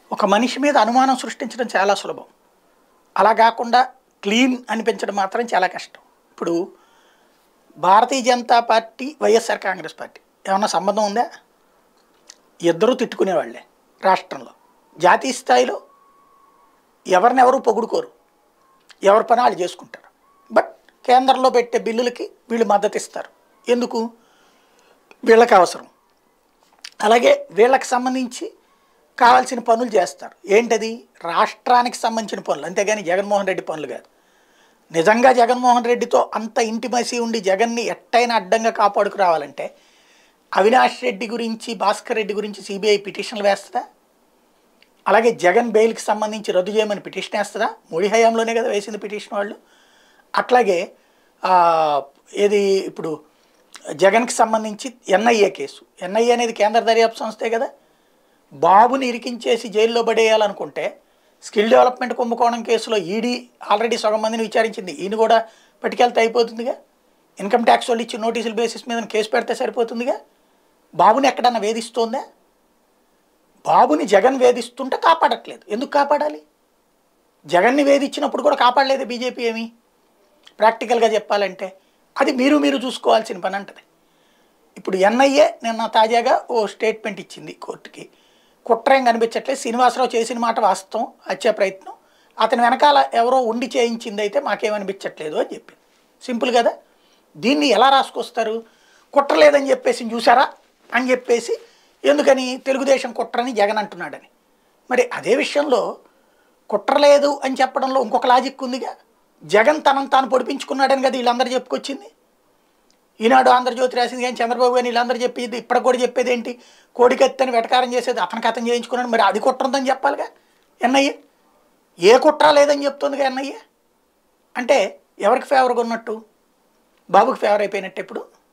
ఒక మనిషి మీద అనుమానం సృష్టించడం చాలా సులభం అలా కాకుండా క్లీన్ అనిపించడం మాత్రం చాలా కష్టం ఇప్పుడు భారతీయ జనతా పార్టీ వైఎస్ఆర్ కాంగ్రెస్ పార్టీ ఏమన్నా సంబంధం ఉందా ఇద్దరూ తిట్టుకునేవాళ్ళే రాష్ట్రంలో జాతీయ స్థాయిలో ఎవరినెవరు పొగుడుకోరు ఎవరి పని వాళ్ళు చేసుకుంటారు బట్ కేంద్రంలో పెట్టే బిల్లులకి వీళ్ళు మద్దతు ఇస్తారు ఎందుకు వీళ్ళకి అవసరం అలాగే వీళ్ళకి సంబంధించి కావాల్సిన పనులు చేస్తారు ఏంటది రాష్ట్రానికి సంబంధించిన పనులు అంతేగాని జగన్మోహన్ రెడ్డి పనులు కాదు నిజంగా జగన్మోహన్ రెడ్డితో అంత ఇంటిమసీ ఉండి జగన్ని ఎట్టైనా అడ్డంగా కాపాడుకు రావాలంటే అవినాష్ రెడ్డి గురించి భాస్కర్ రెడ్డి గురించి సిబిఐ పిటిషన్లు వేస్తుందా అలాగే జగన్ బెయిల్కి సంబంధించి రద్దు చేయమని పిటిషన్ వేస్తుందా మోడీ హయాంలోనే కదా వేసింది పిటిషన్ వాళ్ళు అట్లాగే ఆ, ఏది ఇప్పుడు జగన్కి సంబంధించి ఎన్ఐఏ కేసు ఎన్ఐఏ అనేది కేంద్ర దర్యాప్తు సంస్థే కదా బాబుని ఇరికించేసి జైల్లో పడేయాలనుకుంటే స్కిల్ డెవలప్మెంట్ కుంభకోణం కేసులో ఈడీ ఆల్రెడీ సగం మందిని విచారించింది ఈయన కూడా పట్టుకెళ్తే అయిపోతుందిగా ఇన్కమ్ ట్యాక్స్ వాళ్ళు ఇచ్చిన నోటీసుల బేసిస్ మీద కేసు పెడితే సరిపోతుందిగా బాబుని ఎక్కడన్నా వేధిస్తోందా బాబుని జగన్ వేధిస్తుంటే కాపాడట్లేదు ఎందుకు కాపాడాలి జగన్ని వేధించినప్పుడు కూడా కాపాడలేదు బీజేపీ ఏమి ప్రాక్టికల్గా చెప్పాలంటే అది మీరు మీరు చూసుకోవాల్సిన పని అంటది ఇప్పుడు ఎన్ఐఏ నిన్న తాజాగా ఓ స్టేట్మెంట్ ఇచ్చింది కోర్టుకి కుట్ర ఏం కనిపించట్లేదు శ్రీనివాసరావు చేసిన మాట వాస్తవం హత్యా ప్రయత్నం అతని వెనకాల ఎవరో ఉండి చేయించింది అయితే మాకేమనిపించట్లేదు అని చెప్పింది సింపుల్ కదా దీన్ని ఎలా రాసుకొస్తారు కుట్ర లేదని చెప్పేసి చూసారా అని చెప్పేసి ఎందుకని తెలుగుదేశం కుట్రని జగన్ అంటున్నాడని మరి అదే విషయంలో కుట్ర లేదు అని చెప్పడంలో ఇంకొక లాజిక్ ఉందిగా జగన్ తనను తాను పొడిపించుకున్నాడని కదా వీళ్ళందరూ చెప్పుకొచ్చింది ఈనాడు ఆంధ్రజ్యోతి రాసింది కానీ చంద్రబాబు గారిని వీళ్ళందరూ చెప్పేది ఇప్పటికి కూడా చెప్పేది ఏంటి కోడికత్తని వెటకారం చేసేది అతనికి అతను చేయించుకున్నాడు మరి అది కుట్ర ఉందని చెప్పాలిగా ఎన్ఐఏ ఏ కుట్ర లేదని చెప్తుందిగా ఎన్ఐఏ అంటే ఎవరికి ఫేవర్గా ఉన్నట్టు బాబుకి ఫేవర్ అయిపోయినట్టు ఇప్పుడు